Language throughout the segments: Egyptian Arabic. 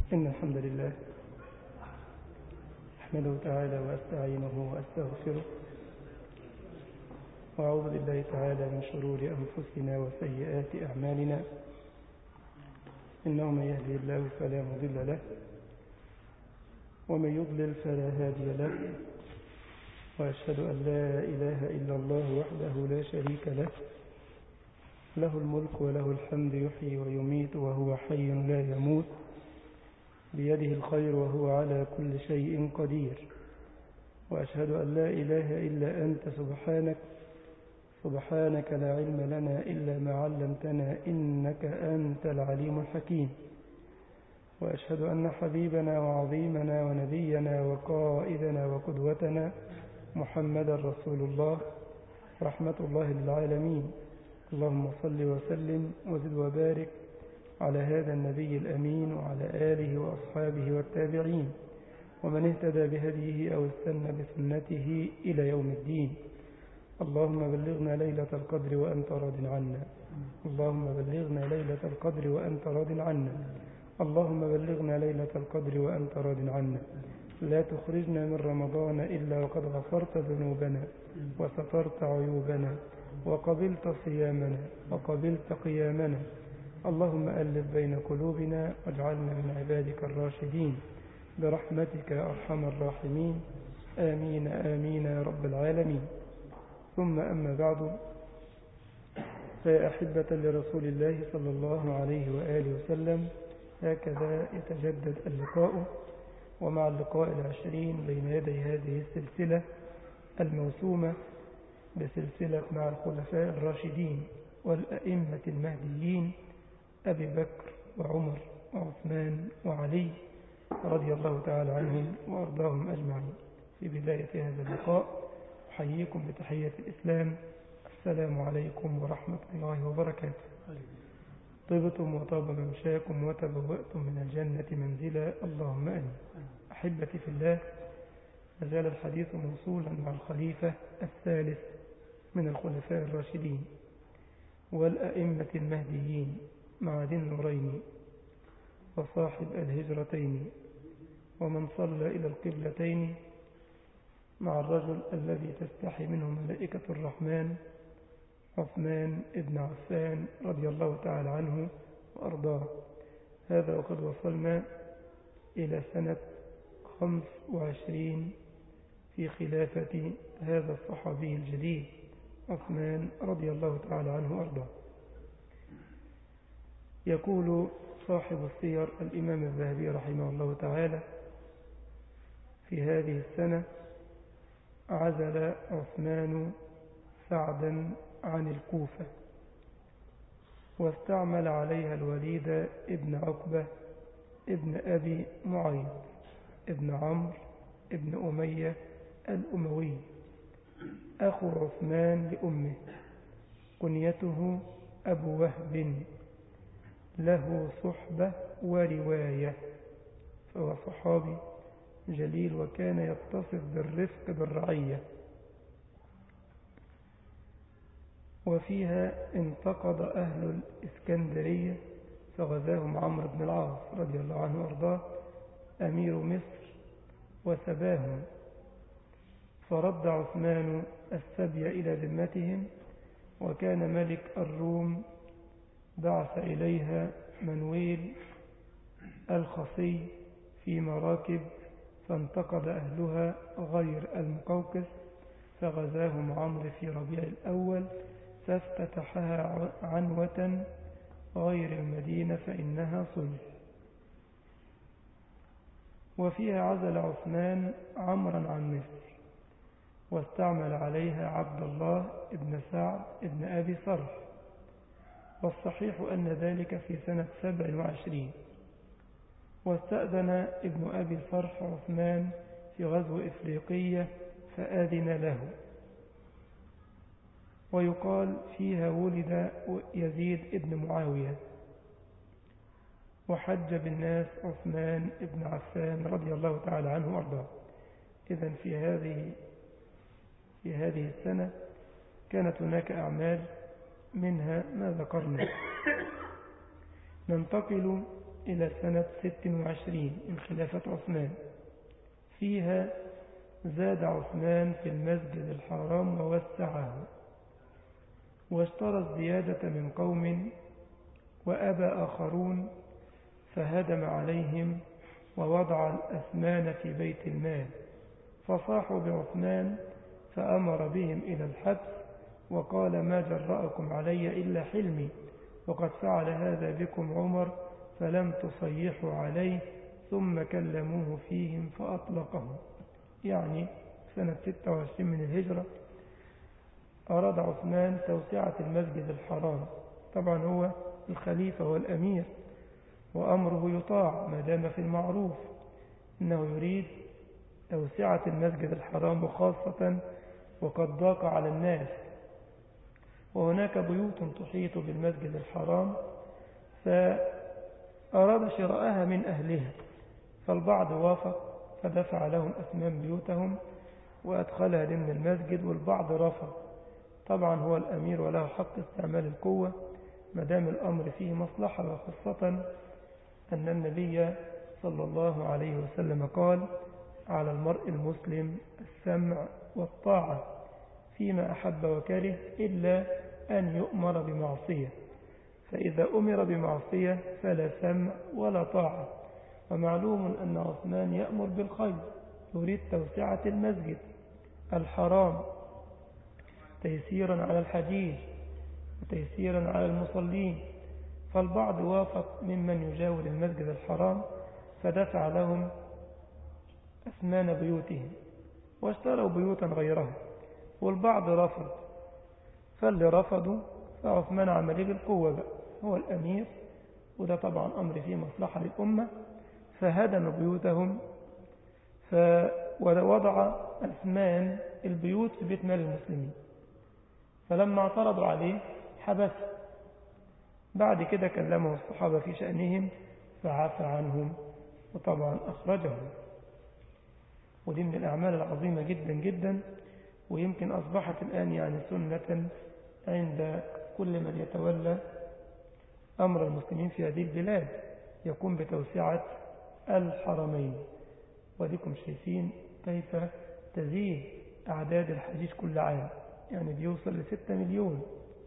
إن الحمد لله أحمده تعالى وأستعينه وأستغفره وأعوذ بالله تعالى من شرور أنفسنا وسيئات أعمالنا إنه من يهدي الله فلا مضل له ومن يضلل فلا هادي له وأشهد أن لا إله إلا الله وحده لا شريك له له الملك وله الحمد يحيي ويميت وهو حي لا يموت بيده الخير وهو على كل شيء قدير وأشهد أن لا إله إلا أنت سبحانك سبحانك لا علم لنا إلا ما علمتنا إنك أنت العليم الحكيم وأشهد أن حبيبنا وعظيمنا ونبينا وقائدنا وقدوتنا محمدا رسول الله رحمة الله للعالمين اللهم صل وسلم وزد وبارك على هذا النبي الأمين وعلى آله وأصحابه والتابعين ومن اهتدى بهديه أو استنى بسنته إلى يوم الدين اللهم بلغنا ليلة القدر وأنت راض عنا اللهم بلغنا ليلة القدر وأنت راض عنا اللهم بلغنا ليلة القدر وأنت راض عنا لا تخرجنا من رمضان إلا وقد غفرت ذنوبنا وسترت عيوبنا وقبلت صيامنا وقبلت قيامنا اللهم ألف بين قلوبنا واجعلنا من عبادك الراشدين برحمتك يا أرحم الراحمين آمين آمين يا رب العالمين ثم أما بعد فيا أحبة لرسول الله صلى الله عليه وآله وسلم هكذا يتجدد اللقاء ومع اللقاء العشرين بين يدي هذه السلسلة الموسومة بسلسلة مع الخلفاء الراشدين والأئمة المهديين أبي بكر وعمر وعثمان وعلي رضي الله تعالى عنهم وأرضاهم أجمعين في بداية هذا اللقاء أحييكم بتحية الإسلام السلام عليكم ورحمة الله وبركاته طبتم وطاب ممشاكم وتبوأتم من الجنة منزلا اللهم أمين أحبتي في الله ما زال الحديث موصولا مع الخليفة الثالث من الخلفاء الراشدين والأئمة المهديين مع ذي النورين وصاحب الهجرتين ومن صلى إلى القبلتين مع الرجل الذي تستحي منه ملائكة الرحمن عثمان ابن عفان رضي الله تعالى عنه وأرضاه هذا وقد وصلنا إلى سنة خمس وعشرين في خلافة هذا الصحابي الجليل عثمان رضي الله تعالى عنه وأرضاه يقول صاحب السير الإمام الذهبي رحمه الله تعالى في هذه السنة عزل عثمان سعدا عن الكوفة واستعمل عليها الوليد ابن عقبة ابن أبي معيط ابن عمرو ابن أمية الأموي أخو عثمان لأمه كنيته أبو وهب له صحبة ورواية فهو صحابي جليل وكان يتصف بالرفق بالرعية وفيها انتقض أهل الإسكندرية فغزاهم عمرو بن العاص رضي الله عنه وارضاه أمير مصر وسباهم فرد عثمان السبي إلى ذمتهم وكان ملك الروم بعث إليها منويل الخصي في مراكب فانتقد أهلها غير المقوقس فغزاهم عمرو في ربيع الأول فافتتحها عنوة غير المدينة فإنها صلح وفيها عزل عثمان عمرا عن مصر واستعمل عليها عبد الله ابن سعد ابن أبي صرح والصحيح أن ذلك في سنة سبع وعشرين واستأذن ابن أبي صرح عثمان في غزو إفريقية فآذن له ويقال فيها ولد يزيد ابن معاوية وحج بالناس عثمان ابن عفان رضي الله تعالى عنه وارضاه إذا في هذه في هذه السنة كانت هناك أعمال منها ما ذكرنا ننتقل إلى سنة 26 من خلافة عثمان فيها زاد عثمان في المسجد الحرام ووسعه واشترى الزيادة من قوم وأبى آخرون فهدم عليهم ووضع الأثمان في بيت المال فصاحوا بعثمان فأمر بهم إلى الحبس وقال ما جرأكم علي إلا حلمي وقد فعل هذا بكم عمر فلم تصيحوا عليه ثم كلموه فيهم فأطلقهم يعني سنة 26 من الهجرة أراد عثمان توسعة المسجد الحرام طبعا هو الخليفة والأمير وأمره يطاع ما دام في المعروف إنه يريد توسعة المسجد الحرام وخاصة وقد ضاق على الناس وهناك بيوت تحيط بالمسجد الحرام فأراد شراءها من أهلها فالبعض وافق فدفع لهم أثمان بيوتهم وأدخلها ضمن المسجد والبعض رفض طبعا هو الأمير وله حق استعمال القوة ما دام الأمر فيه مصلحة وخاصة أن النبي صلى الله عليه وسلم قال على المرء المسلم السمع والطاعة فيما أحب وكره إلا أن يؤمر بمعصية فإذا أمر بمعصية فلا سمع ولا طاعة ومعلوم أن عثمان يأمر بالخير يريد توسعة المسجد الحرام تيسيرا على الحجيج وتيسيرا على المصلين فالبعض وافق ممن يجاور المسجد الحرام فدفع لهم أثمان بيوتهم واشتروا بيوتا غيرها والبعض رفض فاللي رفضوا فعثمان عمل بالقوة بقى هو الأمير وده طبعا أمر فيه مصلحة للأمة فهدم بيوتهم ووضع أثمان البيوت في بيت مال المسلمين فلما اعترضوا عليه حبس بعد كده كلمه الصحابة في شأنهم فعفى عنهم وطبعا أخرجهم ودي من الأعمال العظيمة جدا جدا ويمكن أصبحت الآن يعني سنة عند كل من يتولى أمر المسلمين في هذه البلاد يقوم بتوسعة الحرمين وديكم شايفين كيف تزيد أعداد الحجيج كل عام يعني بيوصل لستة مليون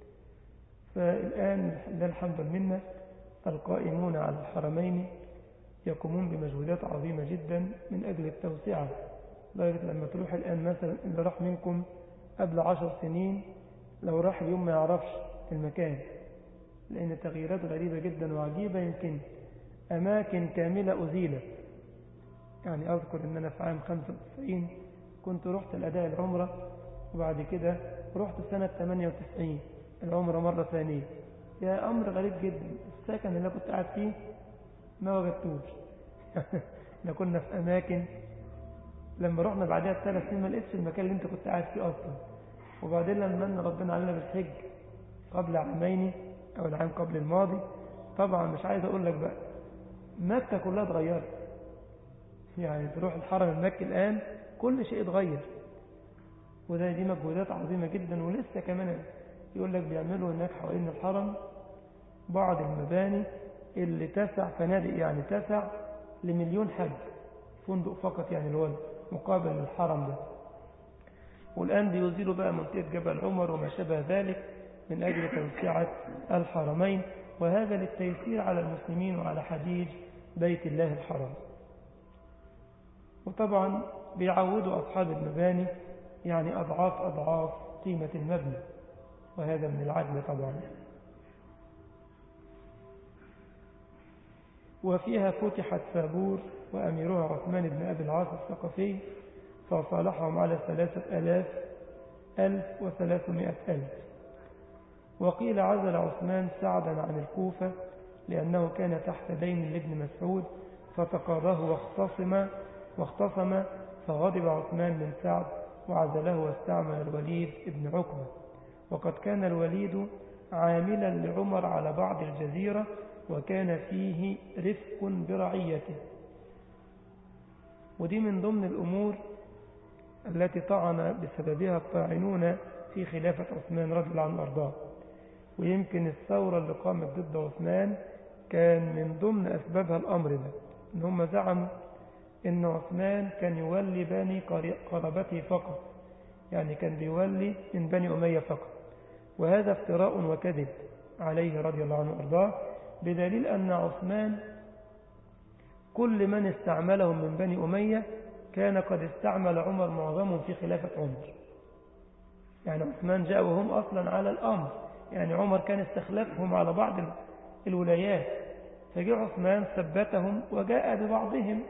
فالآن لا الحمد لله القائمون على الحرمين يقومون بمجهودات عظيمة جدا من أجل التوسعة لغاية لما تروح الآن مثلا اللي راح منكم قبل عشر سنين لو راح اليوم ما يعرفش المكان لأن تغييرات غريبة جدا وعجيبة يمكن أماكن كاملة أزيلت يعني أذكر أن أنا في عام 95 كنت رحت الأداء العمرة وبعد كده رحت سنة 98 العمرة مرة ثانية يا أمر غريب جدا السكن اللي كنت قاعد فيه ما وجدتوش احنا كنا في أماكن لما رحنا بعدها بثلاث سنين ما لقيتش المكان اللي انت كنت قاعد فيه أصلا وبعدين لما من ربنا علينا بالحج قبل عامين أو العام قبل الماضي طبعا مش عايز أقول لك بقى مكة كلها اتغيرت يعني تروح الحرم المكي الآن كل شيء اتغير وده دي مجهودات عظيمة جدا ولسه كمان يقول لك بيعملوا هناك حوالين الحرم بعض المباني اللي تسع فنادق يعني تسع لمليون حج فندق فقط يعني الولد مقابل الحرم ده والآن بيزيلوا بقى منطقة جبل عمر وما شابه ذلك من أجل توسعة الحرمين وهذا للتيسير على المسلمين وعلى حجيج بيت الله الحرام وطبعا بيعودوا أصحاب المباني يعني أضعاف أضعاف قيمة المبنى وهذا من العدل طبعا وفيها فتحت سابور وأميرها عثمان بن أبي العاص الثقفي فصالحهم على ثلاثة ألاف ألف وثلاثمائة ألف وقيل عزل عثمان سعدا عن الكوفة لأنه كان تحت دين لابن مسعود فتقاضاه واختصم واختصم فغضب عثمان من سعد وعزله واستعمل الوليد ابن عقبة وقد كان الوليد عاملا لعمر على بعض الجزيرة وكان فيه رفق برعيته ودي من ضمن الأمور التي طعن بسببها الطاعنون في خلافة عثمان رضي الله عنه وارضاه ويمكن الثورة اللي قامت ضد عثمان كان من ضمن أسبابها الأمر ده إن هم زعموا إن عثمان كان يولي بني قرابته فقط يعني كان بيولي من بني أمية فقط وهذا افتراء وكذب عليه رضي الله عنه وأرضاه بدليل أن عثمان كل من استعملهم من بني أمية كان قد استعمل عمر معظمهم في خلافة عمر يعني عثمان جاء وهم أصلا على الأمر يعني عمر كان استخلفهم على بعض الولايات فجاء عثمان ثبتهم وجاء ببعضهم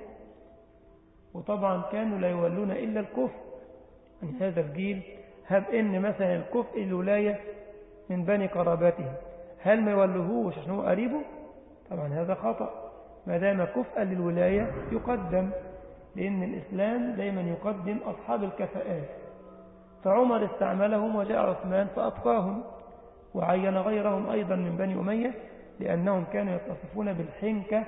وطبعا كانوا لا يولون إلا الكفر من هذا الجيل هب إن مثلا الكفء الولاية من بني قرابته هل ما يولهوش عشان هو قريبه طبعا هذا خطأ ما دام كفءا للولاية يقدم لأن الإسلام دايما يقدم أصحاب الكفاءات فعمر استعملهم وجاء عثمان فأبقاهم وعين غيرهم أيضا من بني أمية لأنهم كانوا يتصفون بالحنكة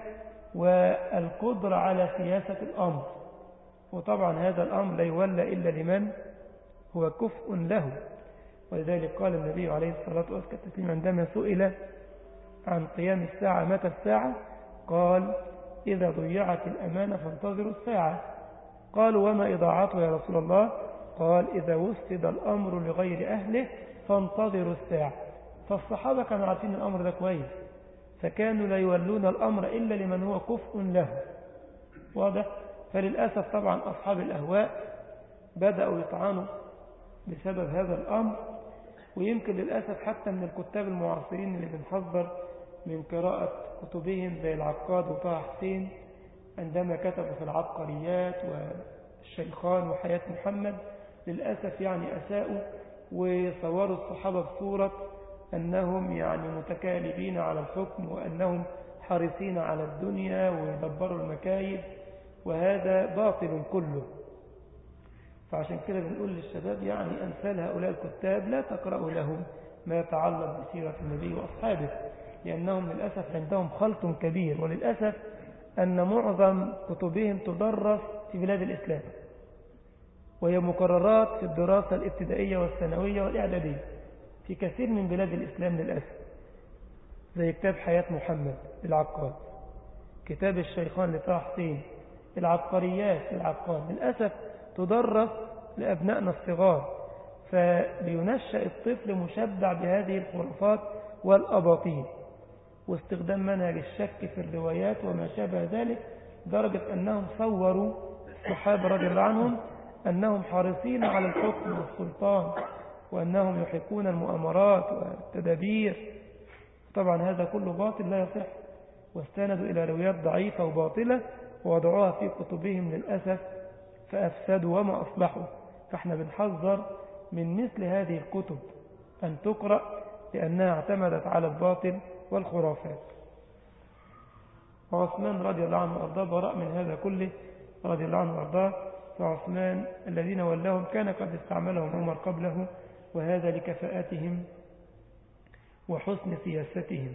والقدرة على سياسة الأمر وطبعا هذا الأمر لا يولى إلا لمن هو كفء له ولذلك قال النبي عليه الصلاة والسلام عندما سئل عن قيام الساعة متى الساعة قال إذا ضيعت الأمانة فانتظروا الساعة قالوا وما إضاعته يا رسول الله قال إذا وسد الأمر لغير أهله فانتظروا الساعة فالصحابة كانوا عارفين الأمر ده كويس فكانوا لا يولون الأمر إلا لمن هو كفء له واضح فللأسف طبعا أصحاب الأهواء بدأوا يطعنوا بسبب هذا الأمر ويمكن للأسف حتى من الكتاب المعاصرين اللي بنحذر من قراءة كتبهم زي العقاد وطه حسين عندما كتبوا في العبقريات والشيخان وحياة محمد للأسف يعني أساءوا وصوروا الصحابة بصورة أنهم يعني متكالبين على الحكم وأنهم حريصين على الدنيا ويدبروا المكايد وهذا باطل كله فعشان كده بنقول للشباب يعني أمثال هؤلاء الكتاب لا تقرأوا لهم ما يتعلق بسيرة النبي وأصحابه لأنهم للأسف عندهم خلط كبير وللأسف أن معظم كتبهم تدرس في بلاد الإسلام وهي مقررات في الدراسة الابتدائية والثانوية والإعدادية في كثير من بلاد الإسلام للأسف زي كتاب حياة محمد للعقاد كتاب الشيخان لطه حسين العبقريات للعقاد للأسف تدرس لأبنائنا الصغار فبينشأ الطفل مشبع بهذه الخرافات والأباطيل واستخدام منهج الشك في الروايات وما شابه ذلك درجة أنهم صوروا الصحابة رضي الله عنهم أنهم حريصين على الحكم والسلطان وأنهم يحقون المؤامرات والتدابير طبعا هذا كله باطل لا يصح واستندوا إلى روايات ضعيفة وباطلة ووضعوها في كتبهم للأسف فأفسدوا وما أصلحوا فاحنا بنحذر من مثل هذه الكتب أن تقرأ لأنها اعتمدت على الباطل والخرافات وعثمان رضي الله عنه وأرضاه براء من هذا كله رضي الله عنه وأرضاه فعثمان الذين ولاهم كان قد استعملهم عمر قبله وهذا لكفاءتهم وحسن سياستهم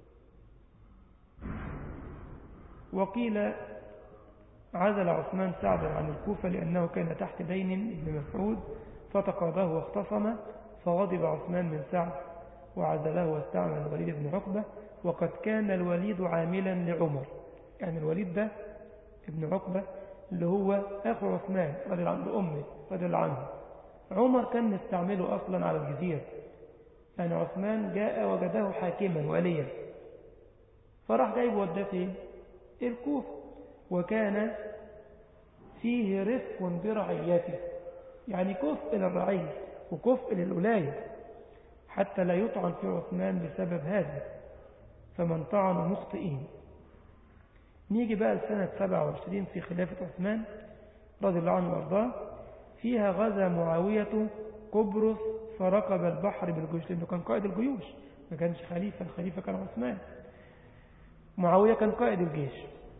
وقيل عزل عثمان سعدا عن الكوفة لأنه كان تحت دين ابن مسعود فتقاضاه واختصم فغضب عثمان من سعد وعزله واستعمل الوليد بن عقبة وقد كان الوليد عاملا لعمر يعني الوليد ده ابن عقبة اللي هو أخو عثمان رضي الله عنه أمه رضي الله عنه عمر كان مستعمله أصلا على الجزيرة يعني عثمان جاء وجده حاكما وليا فراح جايب وداه فين الكوفة وكان فيه رفق برعيته يعني كفء للرعية وكفء للولاية حتى لا يطعن في عثمان بسبب هذا فمن طعنوا مخطئين نيجي بقى لسنة 27 في خلافة عثمان رضي الله عنه وارضاه فيها غزا معاوية قبرص فركب البحر بالجيوش لأنه كان قائد الجيوش ما كانش خليفة الخليفة كان عثمان معاوية كان قائد الجيش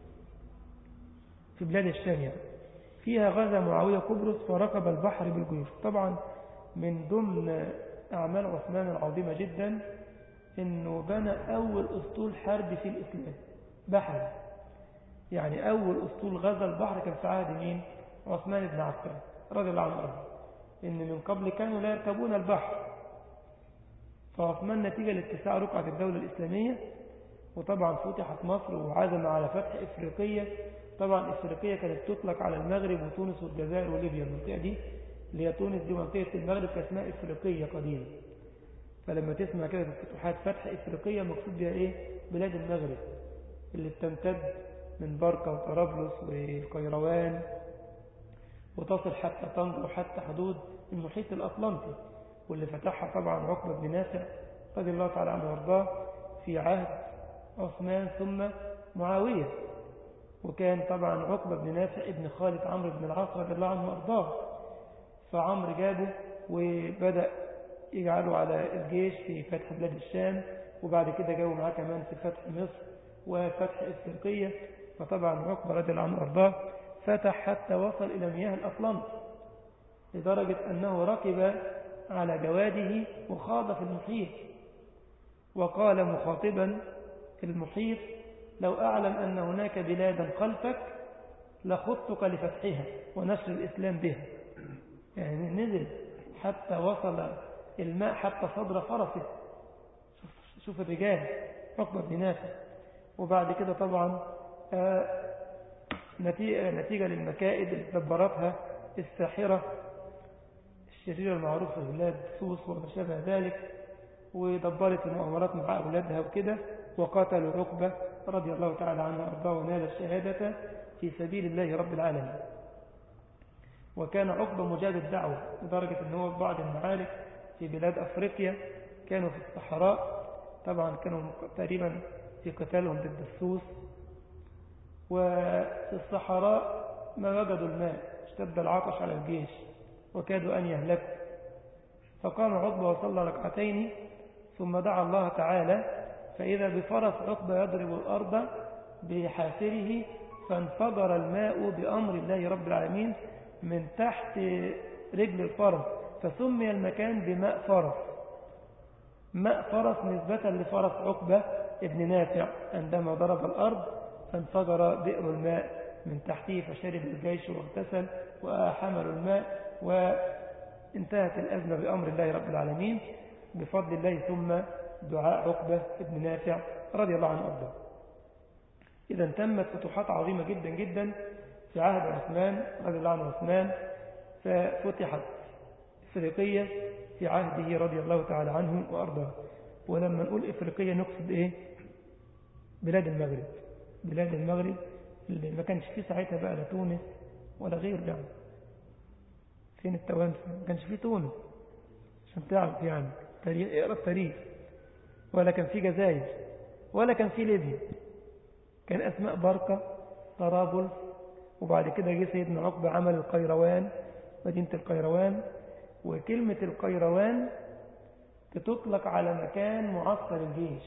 في بلاد الشام يعني فيها غزا معاوية قبرص فركب البحر بالجيوش طبعا من ضمن أعمال عثمان العظيمة جدا أنه بنى أول أسطول حرب في الإسلام بحر يعني أول أسطول غزا البحر كان في عهد مين عثمان بن عفان رضي الله عنه أرضه إن من قبل كانوا لا يركبون البحر فعثمان نتيجة لاتساع رقعة الدولة الإسلامية وطبعا فتحت مصر وعزم على فتح إفريقية طبعا إفريقية كانت تطلق على المغرب وتونس والجزائر وليبيا المنطقة دي اللي هي تونس دي منطقة المغرب كانت اسمها إفريقية قديما فلما تسمع كده في الفتوحات فتح إفريقية مقصود بها إيه بلاد المغرب اللي بتمتد من بركة وطرابلس والقيروان وتصل حتى طنجة وحتى حدود المحيط الأطلنطي واللي فتحها طبعا عقبة بن نافع رضي الله تعالى عنه وارضاه في عهد عثمان ثم معاوية وكان طبعا عقبة بن نافع ابن خالد عمرو بن العاص رضي الله عنه وارضاه فعمرو جابه وبدأ يجعله على الجيش في فتح بلاد الشام وبعد كده جابه معاه كمان في فتح مصر وفتح إفريقية فطبعا عقبة رضي الله عنه وارضاه فتح حتى وصل إلى مياه الأطلنط لدرجة أنه ركب على جواده وخاض في المحيط وقال مخاطبا المحيط لو أعلم أن هناك بلادا خلفك لخطك لفتحها ونشر الإسلام بها يعني نزل حتى وصل الماء حتى صدر فرسه شوف, شوف الرجال عقبة بن نافع وبعد كده طبعا نتيجة للمكائد اللي دبرتها الساحرة الشريرة المعروفة في بلاد سوس وما شابه ذلك ودبرت المؤامرات مع أولادها وكده وقتلوا عقبة رضي الله تعالى عنه وأرضاه ونال الشهادة في سبيل الله رب العالمين وكان عقبة مجاب الدعوة لدرجة أنه في بعض المعارك في بلاد أفريقيا كانوا في الصحراء طبعا كانوا تقريبا في قتالهم ضد السوس وفي الصحراء ما وجدوا الماء اشتد العطش على الجيش وكادوا أن يهلكوا فقام عقبة وصلى ركعتين ثم دعا الله تعالى فإذا بفرس عقبة يضرب الأرض بحافره فانفجر الماء بأمر الله رب العالمين من تحت رجل الفرس فسمي المكان بماء فرس ماء فرس نسبة لفرس عقبة ابن نافع عندما ضرب الأرض فانفجر بئر الماء من تحته فشرب الجيش واغتسل وحملوا الماء وانتهت الأزمة بأمر الله رب العالمين بفضل الله ثم دعاء عقبة ابن نافع رضي الله عنه أرضاه إذا تمت فتوحات عظيمة جدا جدا في عهد عثمان رضي الله عنه عثمان ففتحت إفريقية في عهده رضي الله تعالى عنه وأرضاه ولما نقول إفريقية نقصد إيه بلاد المغرب بلاد المغرب اللي ما كانش فيه ساعتها بقى لا تونس ولا غير يعني فين التوانسة ما كانش فيه تونس عشان تعرف يعني تاريخ اقرا التاريخ ولا كان فيه جزائر ولا كان فيه ليبيا كان أسماء بركة طرابلس وبعد كده جه سيدنا عقبة عمل القيروان مدينة القيروان وكلمة القيروان بتطلق على مكان معسكر الجيش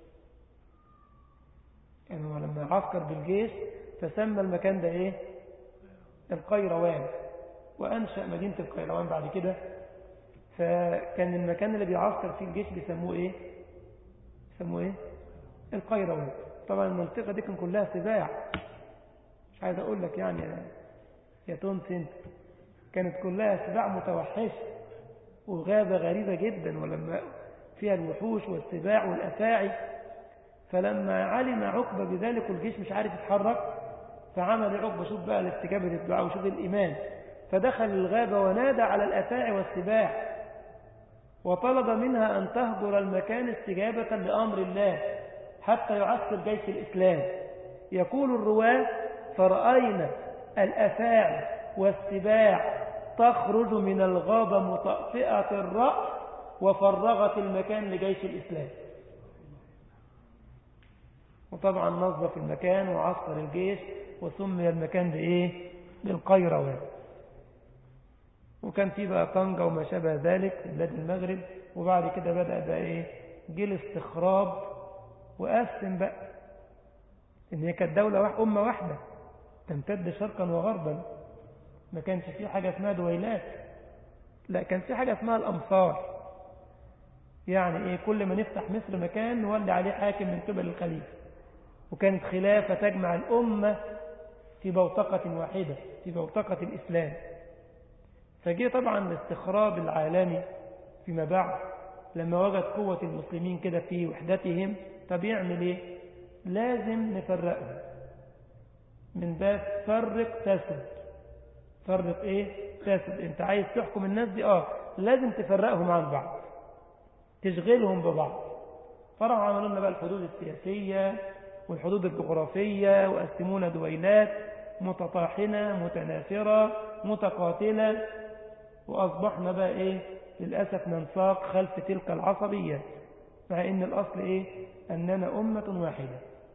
يعني لما عسكر بالجيش فسمى المكان ده ايه القيروان وأنشأ مدينة القيروان بعد كده فكان المكان اللي بيعسكر فيه الجيش بيسموه ايه بيسموه ايه القيروان طبعا المنطقة دي كان كلها سباع مش عايز اقول لك يعني يا تونس انت كانت كلها سباع متوحشة وغابة غريبة جدا ولما فيها الوحوش والسباع والأفاعي فلما علم عقبة بذلك والجيش مش عارف يتحرك فعمل عقبة شوف بقى الاستجابة للدعاء وشوف الإيمان فدخل الغابة ونادى على الأفاعي والسباع وطلب منها أن تهجر المكان استجابة لأمر الله حتى يعسكر جيش الإسلام يقول الرواة فرأينا الأفاعي والسباع تخرج من الغابة مطأطئة الرأس وفرغت المكان لجيش الإسلام وطبعا نظف المكان وعسكر الجيش وسمي المكان بإيه بالقيروان وكان في بقى طنجة وما شابه ذلك في بلاد المغرب وبعد كده بدأ بقى إيه جيل استخراب وقسم بقى إن هي كانت دولة واحدة أمة واحدة تمتد شرقا وغربا ما كانش في حاجة اسمها دويلات لا كان في حاجة اسمها الأمصار يعني إيه كل ما نفتح مصر مكان نولي عليه حاكم من قبل الخليفة وكانت خلافة تجمع الأمة في بوتقة واحدة في بوتقة الإسلام فجاء طبعا الاستخراب العالمي فيما بعد لما وجد قوة المسلمين كده في وحدتهم طب يعمل ايه لازم نفرقهم من باب فرق تسد فرق ايه تسد انت عايز تحكم الناس دي اه لازم تفرقهم عن بعض تشغلهم ببعض فرعوا عملوا لنا بقى الحدود السياسية والحدود الجغرافية وقسمونا دويلات متطاحنة متنافرة متقاتلة وأصبحنا بقى إيه للأسف ننساق خلف تلك العصبية مع إن الأصل إيه أننا أمة واحدة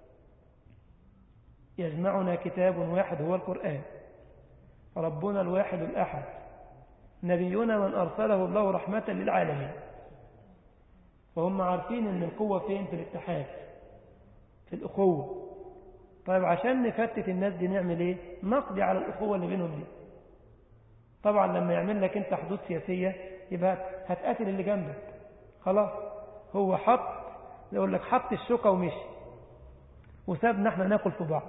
يجمعنا كتاب واحد هو القرآن ربنا الواحد الأحد نبينا من أرسله الله رحمة للعالمين فهم عارفين أن القوة فين في الاتحاد في الأخوة طيب عشان نفتت الناس دي نعمل ايه نقضي على الأخوة اللي بينهم دي طبعا لما يعمل لك انت حدود سياسية يبقى هتقاتل اللي جنبك خلاص هو حط يقول لك حط الشوكة ومشي وسابنا احنا ناكل في بعض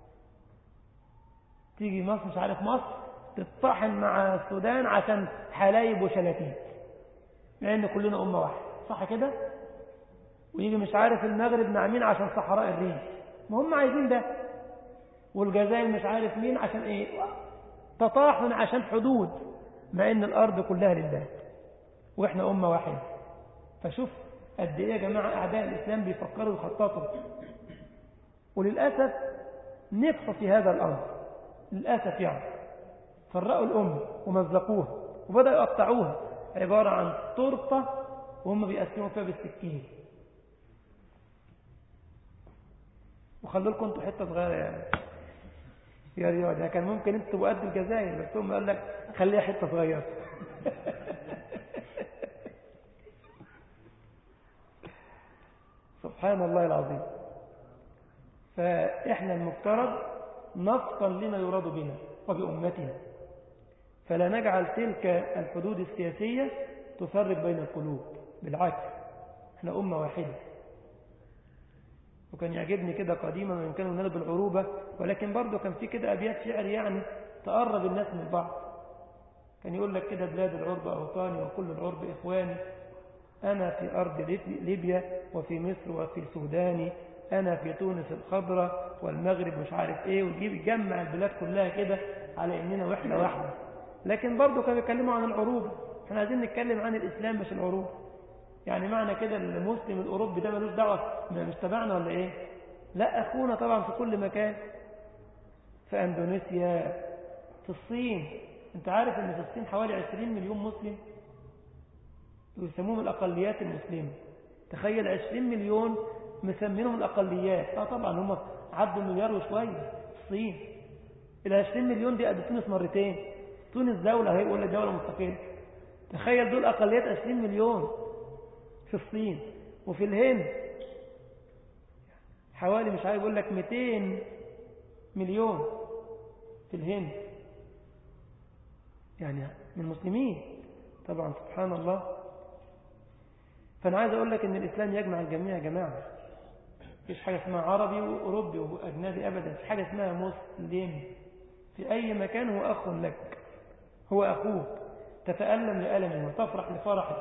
تيجي مصر مش عارف مصر تتطحن مع السودان عشان حلايب وشلاتين لأن كلنا أمة واحدة صح كده ويجي مش عارف المغرب مع مين عشان صحراء الريف ما هم عايزين ده والجزائر مش عارف مين عشان ايه تطاحن عشان حدود مع ان الارض كلها لله واحنا امه واحده فشوف قد ايه يا جماعه اعداء الاسلام بيفكروا يخططوا وللاسف نجحوا في هذا الامر للاسف يعني فرقوا الامه ومزقوها وبداوا يقطعوها عباره عن تورته وهم بيقسموا فيها بالسكين وخلوا لكم انتوا حته صغيره يعني يا رياض كان ممكن انتوا تبقوا قد الجزائر بس هم قال لك خليها حته صغيره سبحان الله العظيم فاحنا المفترض نفقا لما يراد بنا وبأمتنا فلا نجعل تلك الحدود السياسية تفرق بين القلوب بالعكس احنا أمة واحدة وكان يعجبني كده قديما وإن كانوا الناس بالعروبة ولكن برضه كان في كده أبيات شعر يعني تقرب الناس من بعض كان يقول لك كده بلاد العرب أوطاني وكل العرب إخواني أنا في أرض ليبيا وفي مصر وفي السودان أنا في تونس الخضراء والمغرب مش عارف إيه ويجيب يجمع البلاد كلها كده على إننا وحدة واحدة لكن برضه كانوا يتكلموا عن العروبة احنا عايزين نتكلم عن الإسلام مش العروبة يعني معنى كده المسلم الأوروبي ده ملوش دعوة مش تبعنا ولا إيه لا أخونا طبعا في كل مكان في أندونيسيا في الصين أنت عارف أن في الصين حوالي 20 مليون مسلم يسموهم الأقليات المسلمة تخيل 20 مليون مسمينهم الأقليات اه طبعا هم عدوا مليار وشوية الصين ال 20 مليون دي قد تونس مرتين تونس دولة هي ولا دولة مستقلة تخيل دول أقليات 20 مليون في الصين وفي الهند حوالي مش عارف يقول لك 200 مليون في الهند يعني من المسلمين طبعا سبحان الله فأنا عايز أقول لك أن الإسلام يجمع الجميع يا جماعة مفيش حاجة اسمها عربي وأوروبي وأجنبي أبدا مفيش حاجة اسمها مسلم في أي مكان هو أخ لك هو أخوك تتألم لألمه وتفرح لفرحه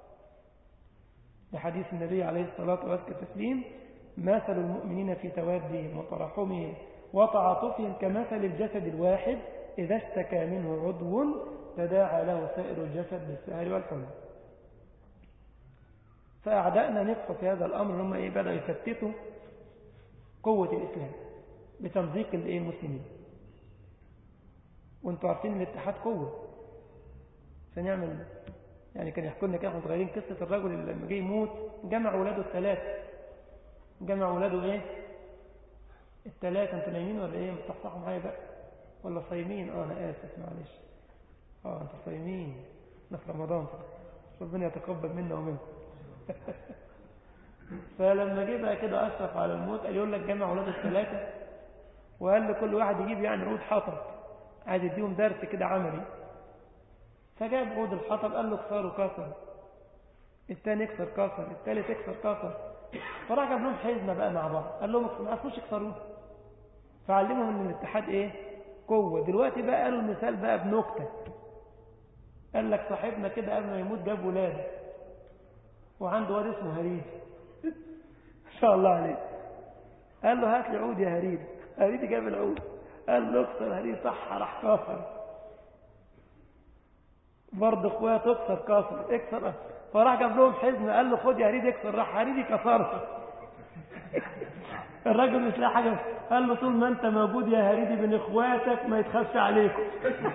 لحديث النبي عليه الصلاة والتسليم مثل المؤمنين في توادهم وترحمهم وتعاطفهم كمثل الجسد الواحد إذا اشتكى منه عضو تداعى له سائر الجسد بالسهر والحزن فأعدائنا نجحوا في هذا الأمر هم إيه بدأوا يفتتوا قوة الإسلام بتمزيق الإيه المسلمين وانتوا عارفين الاتحاد قوة فنعمل يعني كان يحكوا لنا كده صغيرين قصة الرجل اللي لما جه يموت جمع ولاده الثلاثة جمع ولاده ايه الثلاثة انتوا نايمين ولا ايه مصحصحوا معايا بقى ولا صايمين اه انا اسف معلش اه انتوا صايمين احنا في رمضان ربنا يتقبل منا ومنكم فلما جه بقى كده اشرف على الموت قال يقول لك جمع ولاده الثلاثة وقال لكل واحد يجيب يعني عود حطب عايز يديهم درس كده عملي فجاب عود الحطب قال له اكسره كسر الثاني يكسر كسر الثالث يكسر كسر فراح جاب لهم حزمه بقى مع بعض قال لهم ما عرفوش يكسروه فعلمهم ان الاتحاد ايه قوه دلوقتي بقى قالوا المثال بقى بنكته قال لك صاحبنا كده قبل ما يموت جاب ولاده وعنده واد اسمه هريج ما شاء الله عليه قال له هات لي عود يا هريدي هريدي جاب العود قال له اكسر هريدي صح راح كسر برضه اخويا تكسر كسر اكسر فراح جاب لهم حزم قال له خد يا هريدي اكسر راح هريدي كسرها الراجل مش لاقي حاجه قال له طول ما انت موجود يا هريدي بين اخواتك ما يتخافش عليكم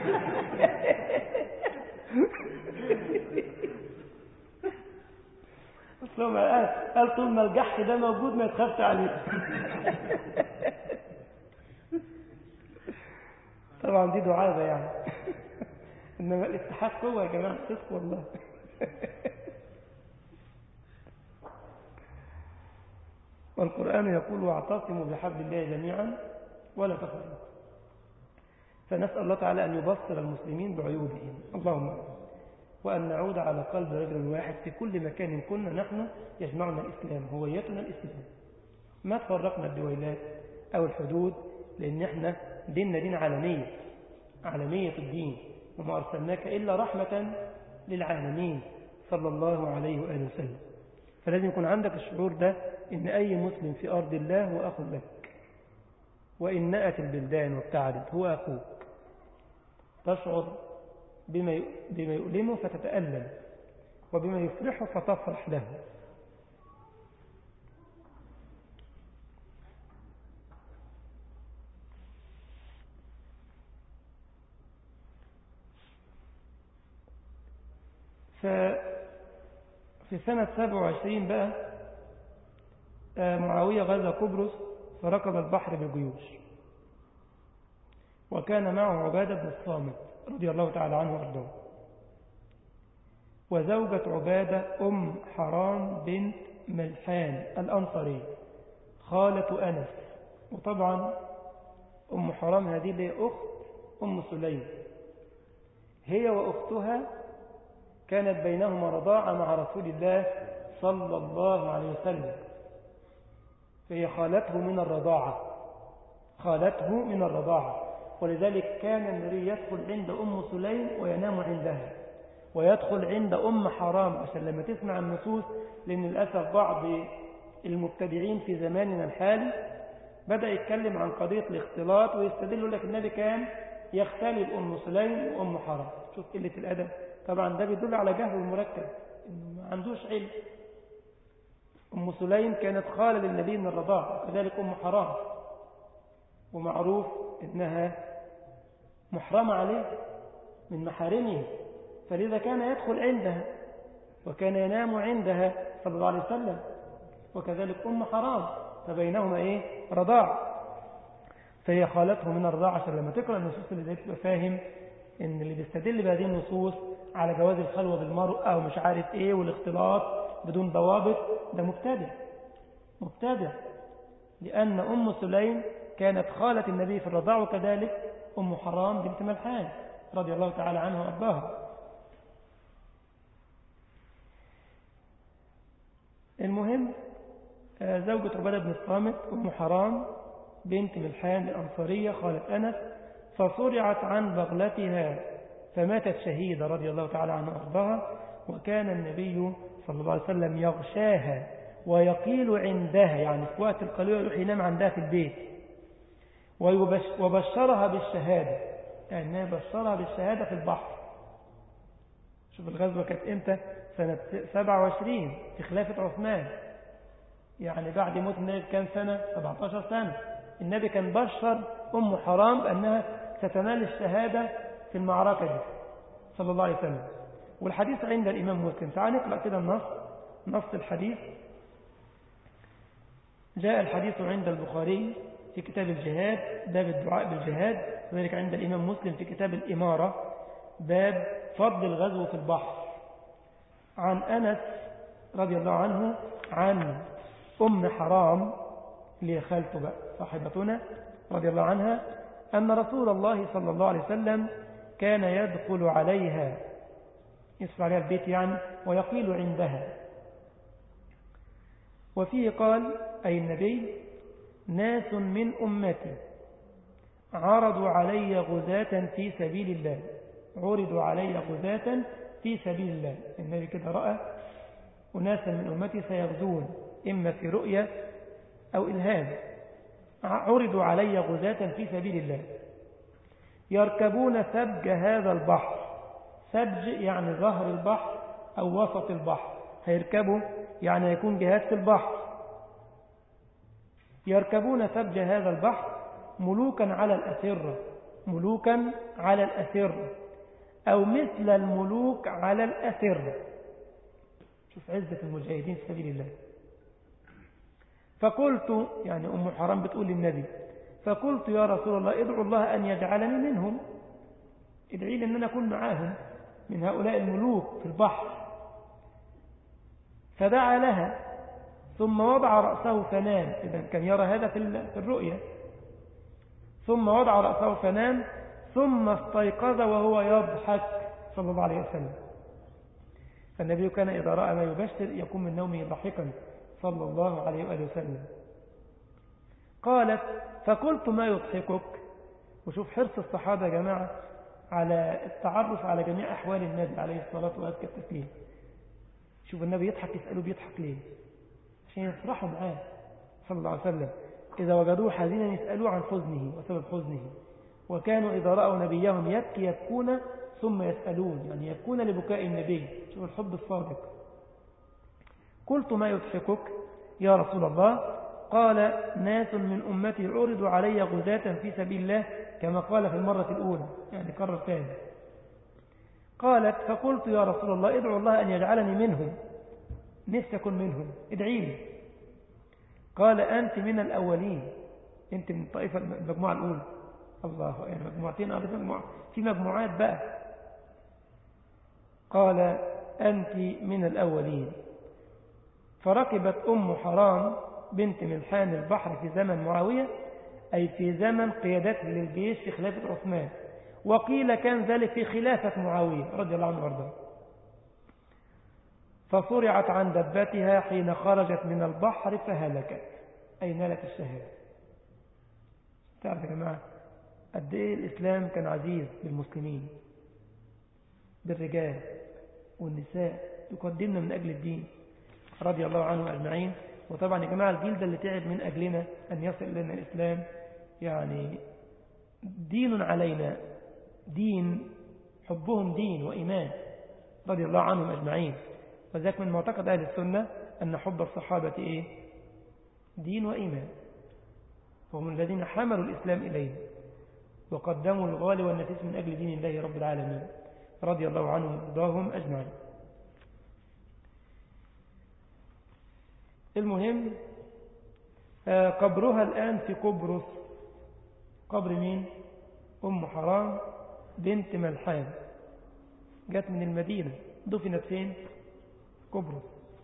قال طول ما الجحش ده موجود ما يتخافش عليكم طبعا دي دعابه يعني انما الاتحاد قوه يا جماعه صدق والله والقرآن يقول واعتصموا بحبل الله جميعا ولا تفرقوا فنسأل الله تعالى أن يبصر المسلمين بعيوبهم اللهم وأن نعود على قلب رجل واحد في كل مكان كنا نحن يجمعنا الإسلام هويتنا الإسلام ما تفرقنا الدويلات أو الحدود لأن احنا ديننا دين عالمية عالمية الدين وما أرسلناك إلا رحمة للعالمين صلى الله عليه وآله وسلم فلازم يكون عندك الشعور ده إن أي مسلم في أرض الله هو أخ لك وإن نأت البلدان وابتعدت هو أخوك تشعر بما بما يؤلمه فتتألم وبما يفرحه فتفرح له ففي سنة 27 بقى معاوية غزا قبرص فركب البحر بالجيوش وكان معه عبادة بن الصامت رضي الله تعالى عنه وارضاه وزوجة عبادة أم حرام بنت ملحان الأنصاري خالة أنس وطبعا أم حرام هذه اللي أخت أم سليم هي وأختها كانت بينهما رضاعة مع رسول الله صلى الله عليه وسلم فهي خالته من الرضاعة خالته من الرضاعة ولذلك كان النبي يدخل عند أم سليم وينام عندها ويدخل عند أم حرام عشان لما تسمع النصوص لأن للأسف بعض المبتدعين في زماننا الحالي بدأ يتكلم عن قضية الاختلاط ويستدل لك النبي كان يختلي بأم سليم وأم حرام شوف قلة الأدب طبعا ده بيدل على جهل المركب إنه ما عندوش علم أم سليم كانت خالة للنبي من الرضاعة وكذلك أم حرام ومعروف إنها محرمة عليه من محارمه فلذا كان يدخل عندها وكان ينام عندها صلى الله عليه وسلم وكذلك أم حرام فبينهما إيه رضاع فهي خالته من الرضاعة عشان لما تقرأ النصوص اللي زي تبقى فاهم إن اللي بيستدل بهذه النصوص على جواز الخلوة بالمرأة ومش عارف إيه والاختلاط بدون ضوابط ده مبتدع مبتدع لأن أم سليم كانت خالة النبي في الرضاع وكذلك أم حرام بنت ملحان رضي الله تعالى عنها وأرضاها المهم زوجة عبادة بن الصامت أم حرام بنت ملحان الأنصارية خالة أنس فصرعت عن بغلتها فماتت شهيدة رضي الله تعالى عنها وأرضاها وكان النبي صلى الله عليه وسلم يغشاها ويقيل عندها يعني في وقت القليل يروح ينام عندها في البيت وبشرها بالشهادة يعني بشرها بالشهادة في البحر شوف الغزوة كانت امتى سنة 27 في خلافة عثمان يعني بعد موت النبي كان سنة 17 سنة النبي كان بشر أم حرام بأنها ستنال الشهادة في المعركة دي صلى الله عليه وسلم والحديث عند الإمام مسلم تعال نقرأ كده النص نص الحديث جاء الحديث عند البخاري في كتاب الجهاد باب الدعاء بالجهاد وذلك عند الإمام مسلم في كتاب الإمارة باب فضل الغزو في البحر عن أنس رضي الله عنه عن أم حرام اللي خالته بقى صاحبتنا رضي الله عنها أن رسول الله صلى الله عليه وسلم كان يدخل عليها يدخل عليها البيت يعني ويقيل عندها وفيه قال أي النبي ناس من أمتي عرضوا علي غزاة في سبيل الله عرضوا علي غزاة في سبيل الله النبي كده رأى أناسا من أمتي سيغزون إما في رؤية أو إلهام عرضوا علي غزاة في سبيل الله يركبون سبج هذا البحر سبج يعني ظهر البحر أو وسط البحر هيركبوا يعني يكون جهاد في البحر يركبون سبج هذا البحر ملوكا على الأسرة ملوكا على الأسرة أو مثل الملوك على الأسرة شوف عزة المجاهدين في سبيل الله فقلت يعني أم حرام بتقول للنبي فقلت يا رسول الله ادعو الله أن يجعلني منهم ادعي لي أن أنا أكون معاهم من هؤلاء الملوك في البحر فدعا لها ثم وضع رأسه فنام إذا كان يرى هذا في الرؤية ثم وضع رأسه فنام ثم استيقظ وهو يضحك صلى الله عليه وسلم فالنبي كان إذا رأى ما يبشر يقوم من نومه ضحكا صلى الله عليه وآله وسلم قالت فقلت ما يضحكك وشوف حرص الصحابة يا جماعة على التعرف على جميع أحوال النبي عليه الصلاة وأزكى التسليم شوف النبي يضحك يسأله بيضحك ليه عشان يفرحوا معاه صلى الله عليه وسلم إذا وجدوه حزينا يسألوه عن حزنه وسبب حزنه وكانوا إذا رأوا نبيهم يبكي يبكون ثم يسألون يعني يبكون لبكاء النبي شوف الحب الصادق قلت ما يضحكك يا رسول الله قال ناس من أمتي عرضوا علي غزاة في سبيل الله كما قال في المرة الأولى يعني كرر ثاني قالت فقلت يا رسول الله ادعو الله أن يجعلني منهم نفسي أكون منهم ادعي لي قال أنت من الأولين أنت من الطائفة المجموعة الأولى الله يعني مجموعتين أو مجموعة في مجموعات بقى قال أنت من الأولين فركبت أم حرام بنت ملحان البحر في زمن معاوية أي في زمن قيادته للجيش في خلافة عثمان وقيل كان ذلك في خلافة معاوية رضي الله عنه وارضاه فصرعت عن دبتها حين خرجت من البحر فهلكت أي نالت الشهادة تعرف يا جماعة قد إيه الإسلام كان عزيز بالمسلمين بالرجال والنساء يقدمنا من أجل الدين رضي الله عنهم أجمعين وطبعا يا جماعة الجيل ده اللي تعب من أجلنا أن يصل لنا الإسلام يعني دين علينا دين حبهم دين وإيمان رضي الله عنهم أجمعين وذلك من معتقد أهل السنة أن حب الصحابة إيه؟ دين وإيمان وهم الذين حملوا الإسلام إليه وقدموا الغالي والنفيس من أجل دين الله رب العالمين رضي الله عنهم وارضاهم أجمعين المهم قبرها الآن في قبرص قبر مين أم حرام بنت ملحان جت من المدينة دفنت فين قبرص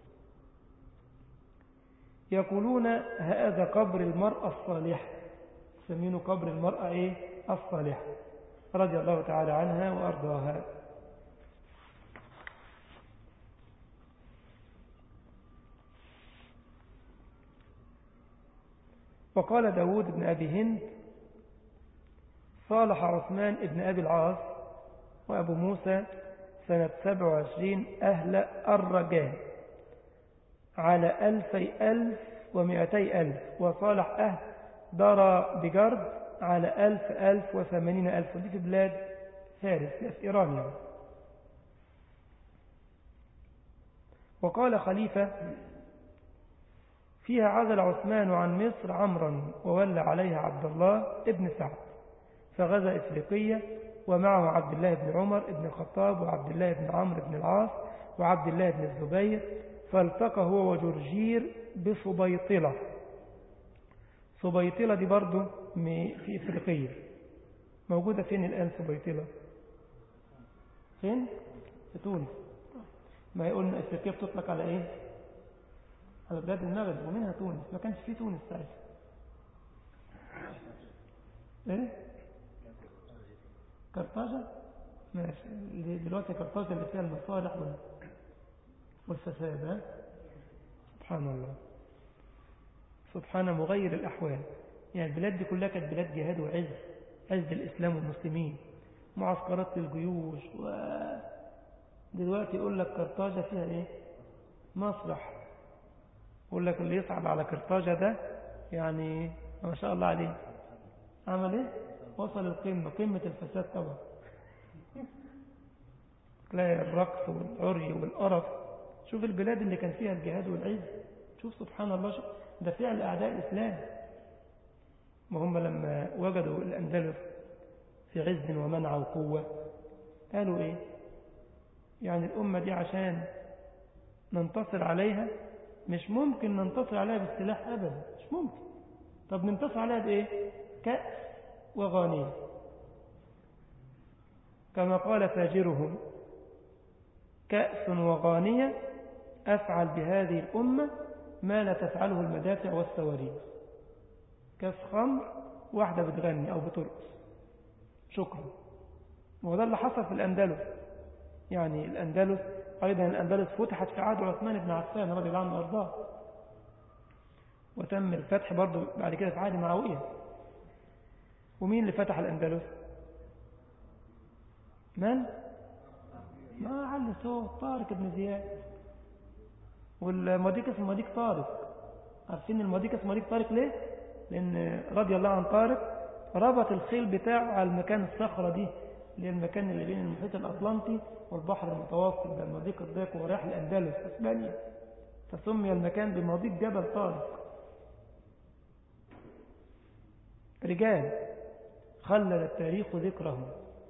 يقولون هذا قبر المرأة الصالحة يسمونه قبر المرأة إيه الصالحة رضي الله تعالى عنها وأرضاها وقال داود بن أبي هند صالح عثمان بن أبي العاص وأبو موسى سنة 27 أهل الرجاء على ألفي ألف ومئتي ألف وصالح أهل دار بجرد على ألف ألف وثمانين ألف ودي في بلاد فارس في إيران يعني. وقال خليفة فيها عزل عثمان عن مصر عمرا وولى عليها عبد الله ابن سعد فغزا إفريقية ومعه عبد الله بن عمر بن الخطاب وعبد الله بن عمرو بن العاص وعبد الله بن الزبير فالتقى هو وجرجير بصبيطلة صبيطلة دي برضه في إفريقية موجودة فين الآن صبيطلة فين في تونس ما يقولنا إفريقيا بتطلق على إيه على بلاد المغرب ومنها تونس ما كانش في تونس ساعتها ايه كرطاجة ماشي دلوقتي كرطاجة اللي فيها المصالح والفساد ها سبحان الله سبحان مغير الأحوال يعني البلاد دي كلها كانت بلاد جهاد وعز عز الإسلام والمسلمين معسكرات للجيوش و دلوقتي يقول لك كرطاجة فيها ايه مسرح يقول لك اللي يصعد على كرطاجة ده يعني ما شاء الله عليه عمل ايه وصل القمة قمة الفساد طبعا تلاقي الرقص والعري والقرف شوف البلاد اللي كان فيها الجهاد والعز شوف سبحان الله شوف ده فعل أعداء الإسلام ما هم لما وجدوا الأندلس في عز ومنع وقوة قالوا إيه يعني الأمة دي عشان ننتصر عليها مش ممكن ننتصر عليها بالسلاح أبدا مش ممكن طب ننتصر عليها بإيه كأس وغانية كما قال فاجرهم كأس وغانية أفعل بهذه الأمة ما لا تفعله المدافع والصواريخ كاس خمر واحدة بتغني أو بترقص شكرا وده اللي حصل في الأندلس يعني الأندلس أيضا الأندلس فتحت في عهد عثمان بن عفان رضي الله عنه وأرضاه وتم الفتح برضه بعد كده في عهد معاوية ومين اللي فتح الأندلس من ما علي صوت طارق بن زياد والمضيق اسمه مضيق طارق عارفين المضيق اسمه مضيق طارق ليه لأن رضي الله عن طارق ربط الخيل بتاعه على المكان الصخرة دي اللي هي المكان اللي بين المحيط الأطلنطي والبحر المتوسط ده المضيق الضيق ورايح الأندلس أسبانيا فسمي المكان بمضيق جبل طارق رجال خلد التاريخ ذكرهم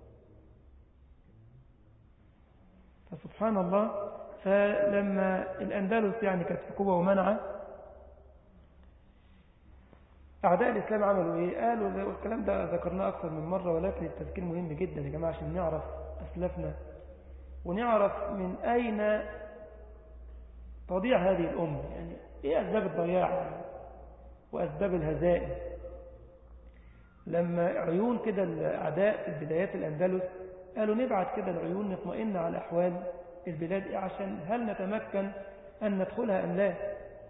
فسبحان الله فلما الأندلس يعني كانت في قوة ومنعة أعداء الإسلام عملوا إيه قالوا والكلام ده ذكرناه أكثر من مرة ولكن التذكير مهم جدا يا جماعة عشان نعرف أسلافنا ونعرف من أين تضيع هذه الأمة يعني إيه أسباب الضياع وأسباب الهزائم لما عيون كده الأعداء في بدايات الأندلس قالوا نبعت كده العيون نطمئن على أحوال البلاد إيه عشان هل نتمكن أن ندخلها أم لا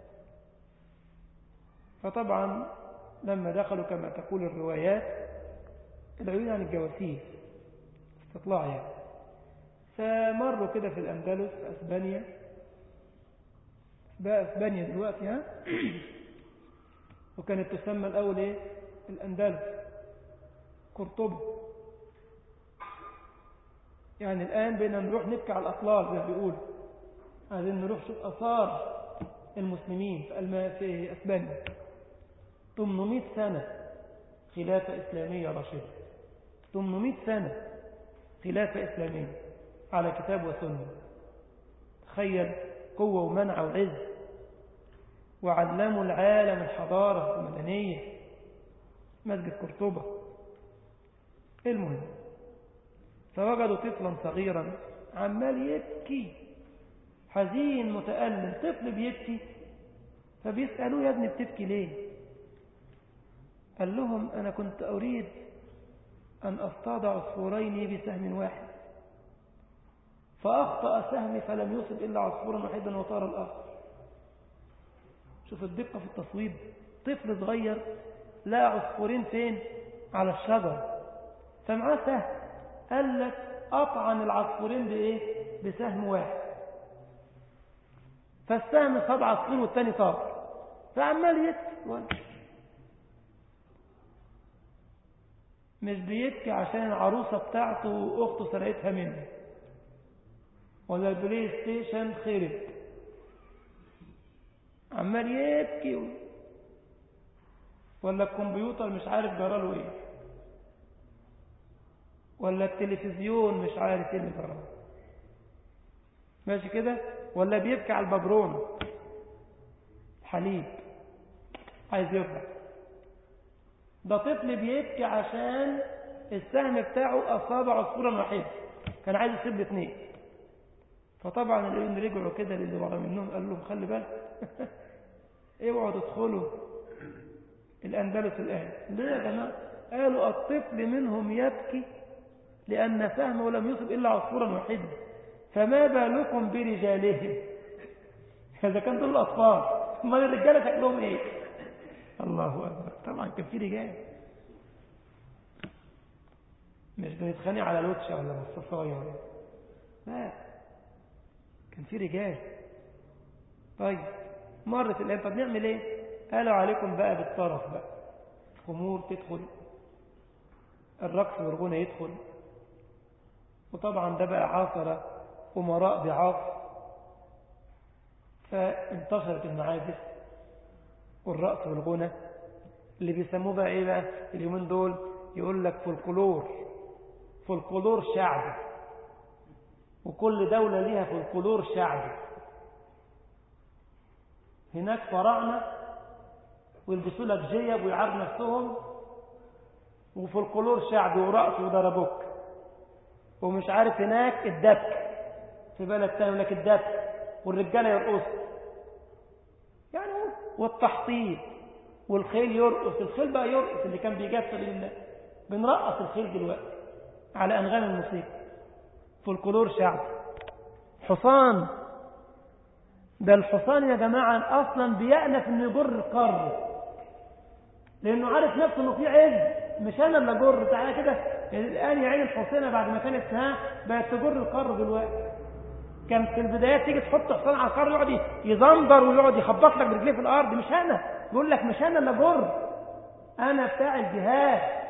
فطبعا لما دخلوا كما تقول الروايات العيون عن الجواسيس استطلاع يعني فمروا كده في الأندلس أسبانيا بقى أسبانيا دلوقتي ها وكانت تسمى الأول إيه الأندلس قرطبة يعني الآن بينا نروح نبكي على الأطلال زي ما بيقولوا عايزين نروح نشوف أثار المسلمين في, الم... في أسبانيا 800 سنة خلافة إسلامية رشيدة 800 سنة خلافة إسلامية على كتاب وسنة تخيل قوة ومنع وعز وعلموا العالم الحضارة المدنية مسجد قرطبة المهم فوجدوا طفلا صغيرا عمال يبكي حزين متألم طفل بيبكي فبيسألوه يا ابني بتبكي ليه قال لهم أنا كنت أريد أن أصطاد عصفورين بسهم واحد فأخطأ سهمي فلم يصب إلا عصفورا واحدا وطار الآخر شوف الدقة في التصويب طفل صغير لقى عصفورين فين على الشجر فمعاه سهم قال لك أطعن العصفورين بإيه بسهم واحد فالسهم صاد عصفور والتاني طار فعمال يبكي مش بيبكي عشان العروسة بتاعته وأخته سرقتها منه ولا البلاي ستيشن خرب عمال يبكي ولا الكمبيوتر مش عارف جراله ايه ولا التلفزيون مش عارف ايه اللي جراله ماشي كده ولا بيبكي على الببرون حليب عايز يفرح ده طفل بيبكي عشان السهم بتاعه أصاب عصفورا واحدا كان عايز يصيب الاثنين فطبعا العيون رجعوا كده للي ورا منهم قال لهم خلي بالك اوعوا تدخلوا الأندلس الآن ليه يا جماعة قالوا الطفل منهم يبكي لأن سهمه لم يصب إلا عصفورا واحدا فما بالكم برجالهم إذا كان دول الأطفال ثم الرجالة شكلهم إيه الله أكبر طبعا كان في رجال مش بنتخانق على لوتشة ولا مصطفاية ولا لا كان في رجال طيب مرت الأيام طب نعمل ايه قالوا عليكم بقى بالطرف بقى الخمور تدخل الرقص والغنى يدخل وطبعا ده بقى عاصر أمراء بعاص فانتشرت المعازف والرقص والغنى اللي بيسموه بقى ايه بقى اليومين دول يقول لك فولكلور فولكلور شعبي وكل دولة ليها فولكلور شعبي هناك فراعنة ويلبسوا لك جيب ويعرضوا نفسهم وفولكلور شعبي ورقص وضربوك ومش عارف هناك الدبك في بلد تاني يقول لك الدبك والرجاله يرقصوا يعني والتحطيط والخيل يرقص الخيل بقى يرقص اللي كان بيجاب سبيل الله بنرقص الخيل دلوقتي على انغام الموسيقى فولكلور شعب حصان ده الحصان يا جماعة أصلا بيأنف إنه يجر القر لأنه عارف نفسه إنه في عز مش أنا اللي أجر تعالى كده الآن يا عين الحصينة بعد ما كانت ها بقت تجر القر دلوقتي كان في البدايات تيجي تحط حصان على القر يقعد يزندر ويقعد يخبط لك برجليه في الأرض مش أنا يقول لك مش أنا اللي أجر أنا بتاع الجهاد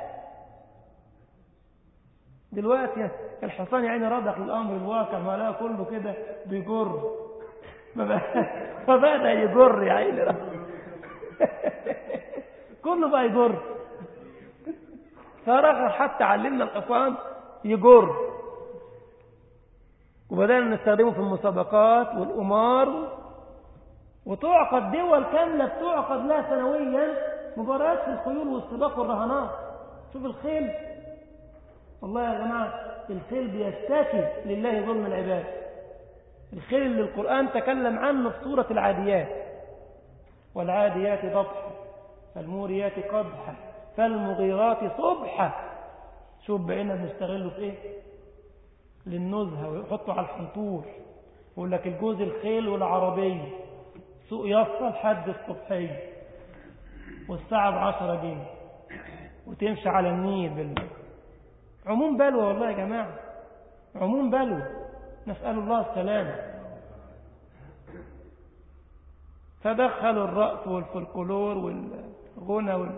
دلوقتي الحصان يا عيني رضخ للأمر الواقع ما لا كله كده بيجر فبدأ يجر يا عيني كله بقى يجر فرغ حتى علمنا الحصان يجر وبدأنا نستخدمه في المسابقات والأمار وتعقد دول كاملة بتعقد لها سنويا مباريات في الخيول والسباق والرهانات شوف الخيل والله يا جماعة الخيل بيستكي لله ظلم العباد الخيل اللي القرآن تكلم عنه في سورة العاديات والعاديات ضبحا فالموريات قدحا فالمغيرات صبحا شوف بقينا بنستغله في ايه للنزهة ويحطوا على الحنطور يقول لك الجوز الخيل والعربية سوق يصل حد الصبحية والساعة بعشرة جنيه وتمشي على النيل بالله عموم بلوى والله يا جماعة عموم بلوى نسأل الله السلامة فدخلوا الرأس والفلكلور والغنى وال...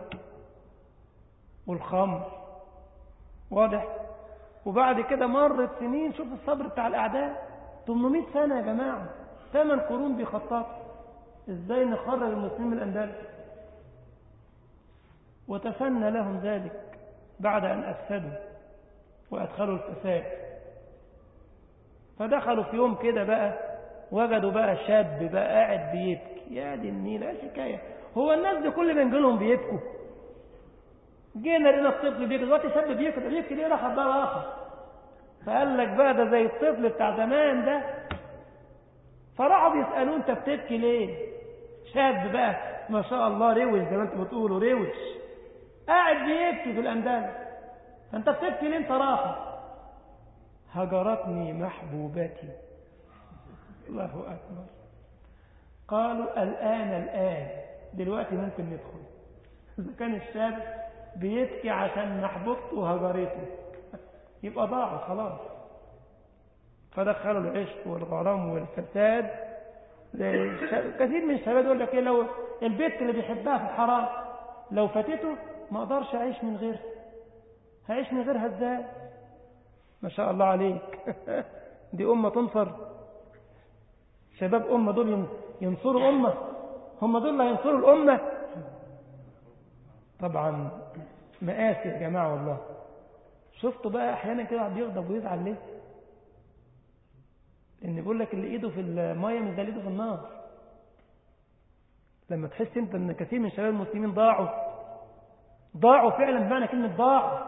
والخمر واضح وبعد كده مرت سنين شوف الصبر بتاع الأعداء 800 سنة يا جماعة ثمان قرون بيخططوا ازاي نخرج المسلمين من الأندلس وتسنى لهم ذلك بعد أن أفسدوا وأدخلوا الفساد فدخلوا في يوم كده بقى وجدوا بقى شاب بقى قاعد بيبكي يا دي النيل ايه الحكايه هو الناس دي كل ما نجيلهم بيبكوا جينا لقينا الطفل بيبكي دلوقتي شاب بيبكي ده بيبكي ليه راح بقى اخر فقال لك بقى ده زي الطفل بتاع زمان ده فراحوا بيسالوه انت بتبكي ليه شاب بقى ما شاء الله روش زي ما انتم بتقولوا روش قاعد بيبكي في الاندلس فانت بتبكي ليه انت راحه هجرتني محبوبتي الله أكبر قالوا الآن الآن دلوقتي ممكن ندخل إذا كان الشاب بيبكي عشان محبوبته هجرته يبقى ضاعوا خلاص فدخلوا العشق والغرام والفساد كثير من الشباب يقول لك ايه لو البيت اللي بيحبها في الحرام لو فاتته ما اقدرش اعيش من غيرها هعيش من غيرها ازاي ما شاء الله عليك دي أمة تنصر شباب أمة دول ينصروا أمة هم دول اللي هينصروا الأمة طبعا مآسي يا جماعة والله شفتوا بقى أحيانا كده واحد بيغضب ويزعل ليه لأن بيقول لك اللي إيده في المية مش ده اللي إيده في النار لما تحس أنت أن كثير من شباب المسلمين ضاعوا ضاعوا فعلا بمعنى كلمة ضاعوا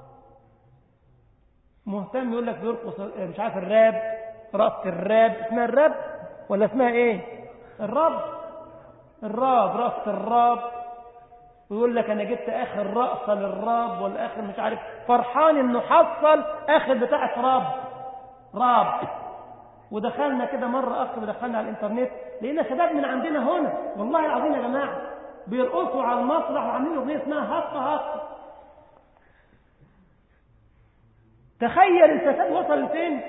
مهتم يقول لك بيرقص مش عارف الراب رقص الراب اسمها الراب ولا اسمها ايه الراب الراب رقص الراب ويقول لك انا جبت اخر رقصه للراب ولا اخر مش عارف فرحان انه حصل اخر بتاعه راب راب ودخلنا كده مره اخر ودخلنا على الانترنت لقينا شباب من عندنا هنا والله العظيم يا جماعه بيرقصوا على المسرح وعاملين اغنيه اسمها هقه هقه تخيل الفساد وصل لفين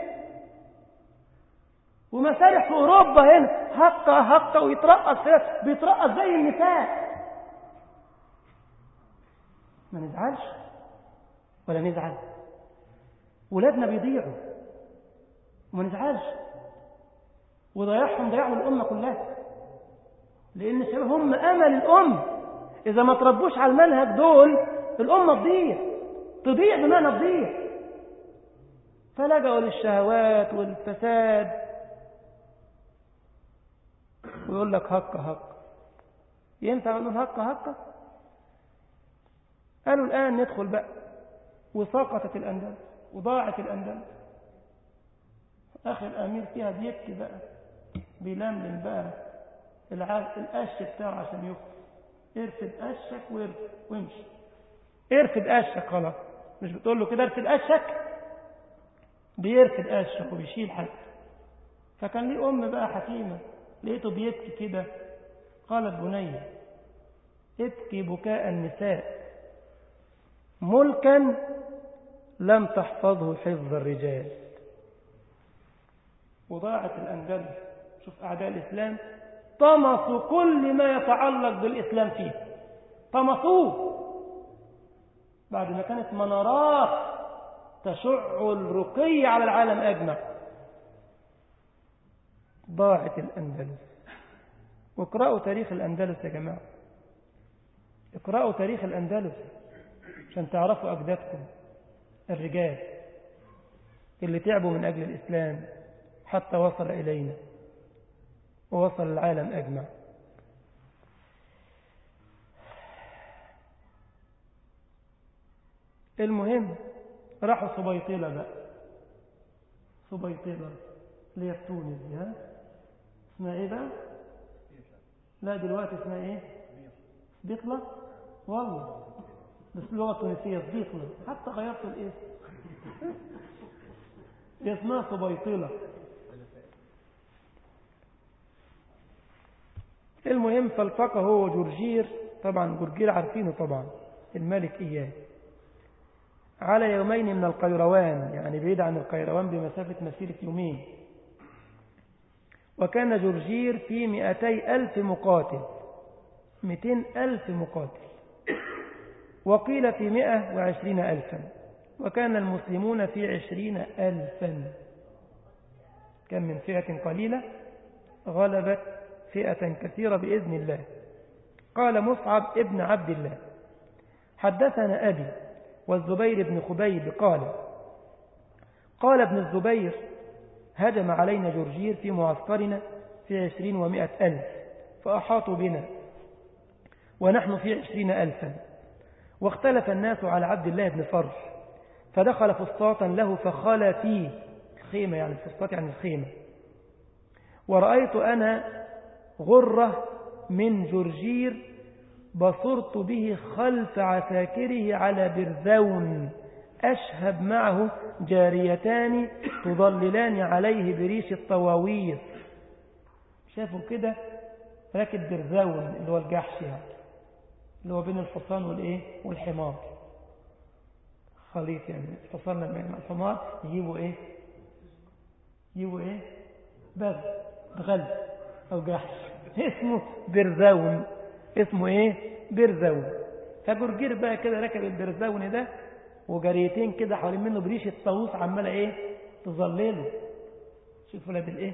ومسارح في اوروبا هنا هقه هقه ويترقص بيترقص زي النساء ما نزعلش ولا نزعل ولادنا بيضيعوا وما نزعلش وضيعهم ضيعوا الأمة كلها لأن الشباب هم أمل الأمة إذا ما تربوش على المنهج دول الأمة تضيع تضيع بمعنى تضيع فلجأوا للشهوات والفساد ويقول لك هك هك ينفع نقول هك هك قالوا الآن ندخل بقى وسقطت الأندلس وضاعت الأندلس أخي الأمير فيها بيبكي بقى بيلملم بقى القش بتاعه عشان يخرج ارفد قشك وامشي ارفد قشك خلاص مش بتقول له كده ارفد قشك بيرفد قشك وبيشيل حاجته فكان ليه أم بقى حكيمة لقيته بيبكي كده قالت بني ابكي بكاء النساء ملكا لم تحفظه حفظ الرجال وضاعت الأندلس شوف أعداء الإسلام طمسوا كل ما يتعلق بالإسلام فيه طمسوه بعد ما كانت منارات تشع الرقي على العالم أجمع ضاعت الأندلس واقرأوا تاريخ الأندلس يا جماعة اقرأوا تاريخ الأندلس عشان تعرفوا أجدادكم الرجال اللي تعبوا من أجل الإسلام حتى وصل إلينا ووصل العالم أجمع المهم راحوا صبيطلة بقى صبيطلة اللي هي في تونس دي ها اسمها ايه بقى لا دلوقتي اسمها ايه صبيطلة والله بس لغة تونسية صبيطلة حتى غيرت الاسم هي اسمها صبيطلة المهم فالتقى هو وجرجير طبعا جرجير عارفينه طبعا الملك إياه على يومين من القيروان يعني بعيد عن القيروان بمسافة مسيرة يومين وكان جرجير في مئتي ألف مقاتل مئتين ألف مقاتل وقيل في مئة وعشرين ألفا وكان المسلمون في عشرين ألفا كم من فئة قليلة غلبت فئة كثيرة بإذن الله قال مصعب ابن عبد الله حدثنا أبي والزبير بن خبيب قال قال ابن الزبير هجم علينا جرجير في معسكرنا في عشرين ومائة ألف فأحاطوا بنا ونحن في عشرين ألفا واختلف الناس على عبد الله بن فرح فدخل فسطاطا له فخلى فيه خيمة يعني الفسطاط يعني الخيمة ورأيت أنا غرة من جرجير بصرت به خلف عساكره على برذون أشهب معه جاريتان تضللان عليه بريش الطواويس شافوا كده راكب برذون اللي هو الجحش يعني اللي هو بين الحصان والإيه والحمار خليط يعني الحصان لما يجمع الحمار يجيبوا إيه يجيبوا إيه بغل بغل أو جحش اسمه برذون اسمه ايه برزون فجرجير بقى كده ركب البرزون ده وجريتين كده حوالين منه بريش الطاووس عماله ايه تظلله شوف ولاد الايه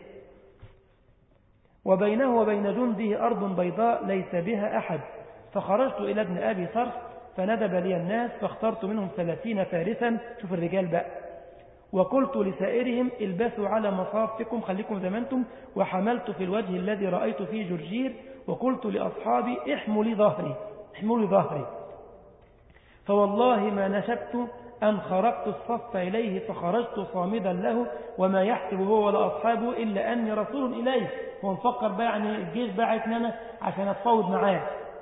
وبينه وبين جنده أرض بيضاء ليس بها أحد فخرجت إلى ابن أبي صرف فندب لي الناس فاخترت منهم ثلاثين فارسا شوف الرجال بقى وقلت لسائرهم البسوا على مصافكم خليكم زمانتم وحملت في الوجه الذي رأيت فيه جرجير وقلت لأصحابي احموا لي ظهري احموا لي ظهري فوالله ما نشبت أن خرقت الصف إليه فخرجت صامدا له وما يحسب هو ولا أصحابه إلا أني رسول إليه هو مفكر بقى يعني الجيش باعتني أنا عشان أتفاوض معاه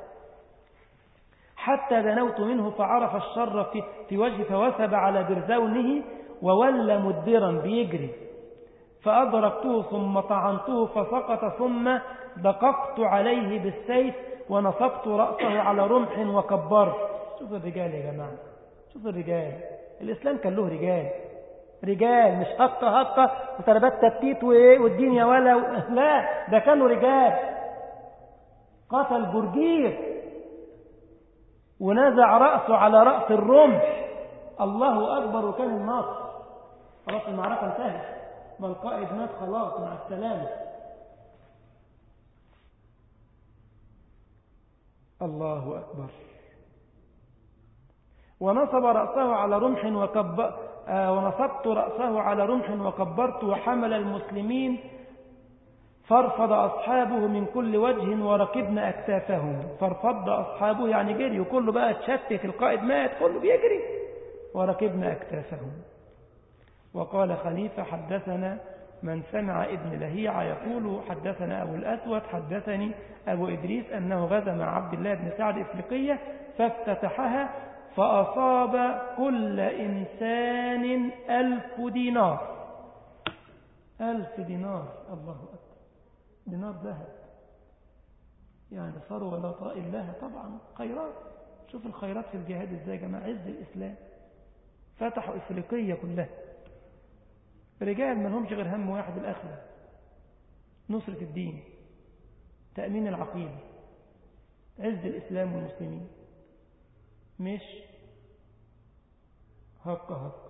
حتى دنوت منه فعرف الشر في, في وجهه فوثب على برزونه وولى مدبرا بيجري فأدركته ثم طعنته فسقط ثم دققت عليه بالسيف ونصبت رأسه على رمح وكبرت شوف الرجال يا جماعة شوف الرجال الإسلام كان له رجال رجال مش هقة هقة وتربات تبتيت وإيه والدين يا ولا و... لا ده كانوا رجال قتل جرجير ونزع رأسه على رأس الرمح الله أكبر وكان النصر خلاص المعركة انتهت ما القائد مات خلاص مع السلامة الله أكبر ونصب رأسه على رمح وكب آه ونصبت رأسه على رمح وكبرت وحمل المسلمين فارفض أصحابه من كل وجه وركبنا أكتافهم فارفض أصحابه يعني جري وكله بقى تشتت القائد مات كله بيجري وركبنا أكتافهم وقال خليفة حدثنا من سمع ابن لهيعة يقول حدثنا أبو الأسود حدثني أبو إدريس أنه غزا مع عبد الله بن سعد إفريقية فافتتحها فأصاب كل إنسان ألف دينار ألف دينار الله أكبر دينار ذهب يعني ثروة لا طائل لها طبعا خيرات شوف الخيرات في الجهاد ازاي يا جماعة عز الإسلام فتحوا إفريقية كلها رجال ما لهمش غير هم واحد الآخرة نصرة الدين تأمين العقيدة عز الإسلام والمسلمين مش هق هق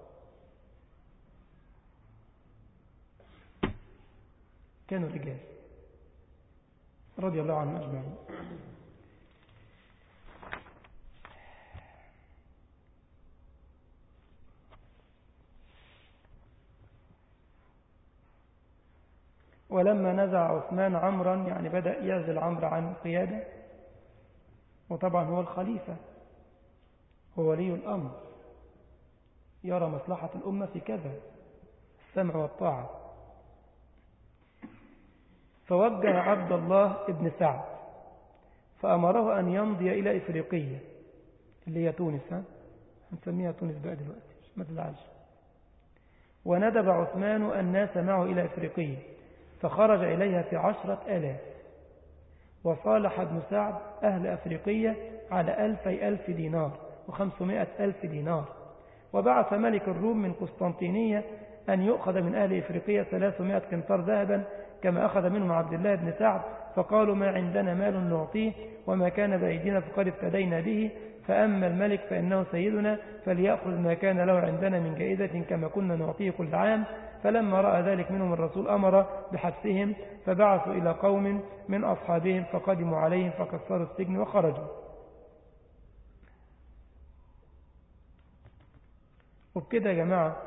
كانوا رجال رضي الله عنهم أجمعين ولما نزع عثمان عمرا يعني بدأ يعزل عمرو عن القيادة وطبعا هو الخليفة هو ولي الأمر يرى مصلحة الأمة في كذا السمع والطاعة فوجه عبد الله ابن سعد فأمره أن يمضي إلى إفريقية اللي هي تونس ها هنسميها تونس بقى دلوقتي ما تزعلش وندب عثمان الناس معه إلى إفريقية فخرج إليها في عشرة ألاف وصالح ابن سعد أهل أفريقية على ألفي ألف دينار وخمسمائة ألف دينار وبعث ملك الروم من قسطنطينية أن يؤخذ من أهل إفريقية ثلاثمائة كنطار ذهبا كما أخذ منهم عبد الله بن سعد فقالوا ما عندنا مال نعطيه وما كان بأيدينا فقد افتدينا به فأما الملك فإنه سيدنا فليأخذ ما كان له عندنا من جائزة كما كنا نعطيه كل عام فلما رأى ذلك منهم الرسول أمر بحبسهم فبعثوا إلى قوم من أصحابهم فقدموا عليهم فكسروا السجن وخرجوا وبكده يا جماعة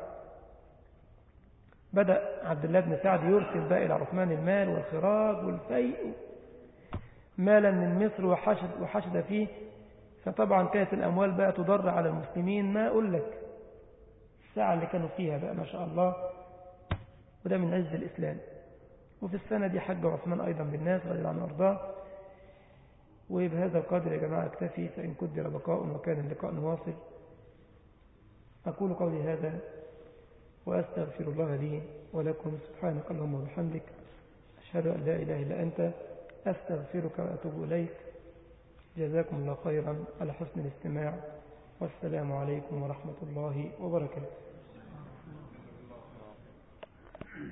بدأ عبد الله بن سعد يرسل بقى إلى عثمان المال والخراج والفيء مالا من مصر وحشد, وحشد فيه فطبعا كانت الأموال بقى تضر على المسلمين ما أقول لك الساعة اللي كانوا فيها بقى ما شاء الله وده من عز الإسلام وفي السنة دي حج عثمان أيضا بالناس رضي الله عنه وارضاه وبهذا القدر يا جماعة اكتفي فإن قدر بقاء وكان اللقاء نواصل أقول قولي هذا وأستغفر الله لي ولكم سبحانك اللهم وبحمدك أشهد أن لا إله إلا أنت أستغفرك وأتوب إليك جزاكم الله خيرا على حسن الاستماع والسلام عليكم ورحمة الله وبركاته